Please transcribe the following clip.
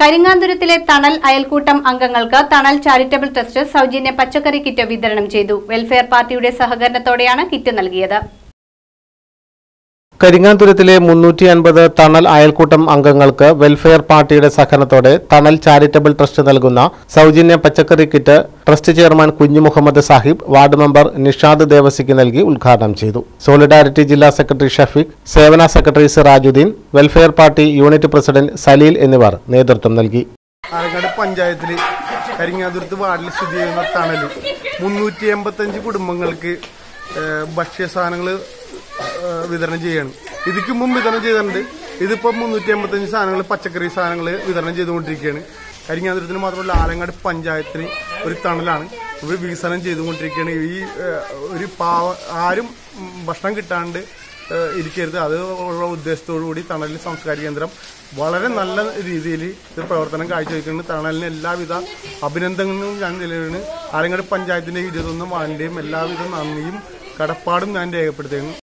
കരിങ്ങാന്തുരത്തിലെ തണൽ അയൽക്കൂട്ടം അംഗങ്ങൾക്ക് തണൽ ചാരിറ്റബിൾ ട്രസ്റ്റ് സൗജന്യ പച്ചക്കറി കിറ്റ് വിതരണം ചെയ്തു വെൽഫെയർ പാർട്ടിയുടെ സഹകരണത്തോടെയാണ് കിറ്റ് നൽകിയത് കരിങ്ങാതുരത്തിലെ മുന്നൂറ്റി അൻപത് തണൽ അയൽക്കൂട്ടം അംഗങ്ങൾക്ക് വെൽഫെയർ പാർട്ടിയുടെ സഹകരണത്തോടെ തണൽ ചാരിറ്റബിൾ ട്രസ്റ്റ് നൽകുന്ന സൗജന്യ പച്ചക്കറി kit trust chairman Kunju Muhammad Sahib ward member Nishad ദേവസിക്ക് നൽകി ഉദ്ഘാടനം ചെയ്തു സോളിഡാരിറ്റി ജില്ലാ സെക്രട്ടറി ഷഫീഖ് സേവന secretary Sirajuddin Welfare Party unit president Saleel എന്നിവർ നേതൃത്വം നൽകി ആലക്കാട് പഞ്ചായത്തിൽ കരിങ്ങാതുരത്ത് വാർഡിൽ സ്ഥിതി ചെയ്യുന്ന തണല് മുന്നൂറ്റി എൺപത്തഞ്ച് കുടുംബങ്ങൾക്ക് ഏഹ്, ഭക്ഷ്യസാധനങ്ങൾ ഏഹ്, വിതരണം ചെയ്യാണ് ഇതിക്ക് മുമ്പ് വിതരണം ചെയ്തിട്ടുണ്ട് ഇതിപ്പോൾ മുന്നൂറ്റി എൺപത്തഞ്ച് സാധനങ്ങൾ പച്ചക്കറി സാധനങ്ങൾ വിതരണം ചെയ്തുകൊണ്ടിരിക്കുകയാണ് കരിങ്ങാതുരത്തിന് മാത്രമല്ല ആലങ്ങാട് പഞ്ചായത്തിന് ഒരു തണലാണ് ഇവർ വികസനം ചെയ്തുകൊണ്ടിരിക്കുകയാണ് ഈ ഏഹ്, ഒരു പാവ ആരും ഉം, ഭക്ഷണം കിട്ടാണ്ട് ഏഹ് ഇരിക്കരുത് അത് ഉള്ള ഉദ്ദേശത്തോടു കൂടി തണലിൽ സാംസ്കാരിക കേന്ദ്രം വളരെ നല്ല രീതിയിൽ ഇത് പ്രവർത്തനം കാഴ്ചവെക്കുന്നുണ്ട് തണലിന് എല്ലാവിധ അഭിനന്ദനങ്ങളും ഞാൻ നിലവിലാണ് ആലങ്ങാട് പഞ്ചായത്തിന്റെ ഇരുപത്തൊന്ന് വാർഡിന്റെയും എല്ലാവിധ നന്ദിയും കടപ്പാടും ഞാൻ രേഖപ്പെടുത്തുന്നു